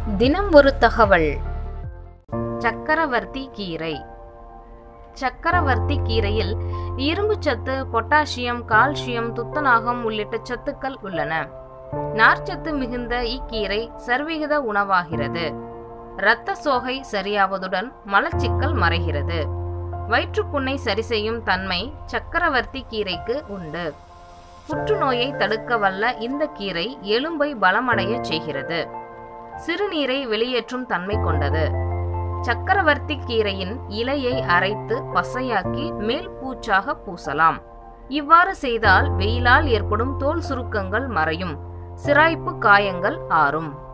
தினம் ஒரு தகவல் சக்கரவர்த்தி கீரை சக்கரவர்த்தி கீரையில் இரும்பு சத்து பொட்டாசியம் கால்சியம் துத்தநாகம் உள்ளிட்ட சத்துக்கள் உள்ளன நார்ச்சத்து மிகுந்த இக்கீரை சர்விகித உணவாகிறது இரத்த சோகை சரியாவதுடன் மலச்சிக்கல் மறைகிறது வயிற்றுப்புண்ணை சரி செய்யும் தன்மை சக்கரவர்த்தி கீரைக்கு உண்டு புற்றுநோயை தடுக்க வல்ல இந்த கீரை எலும்பை பலமடைய செய்கிறது சிறுநீரை வெளியேற்றும் தன்மை கொண்டது சக்கரவர்த்தி கீரையின் இலையை அரைத்து பசையாக்கி மேல் பூச்சாக பூசலாம் இவ்வாறு செய்தால் வெயிலால் ஏற்படும் தோல் சுருக்கங்கள் மறையும் சிராய்ப்பு காயங்கள் ஆறும்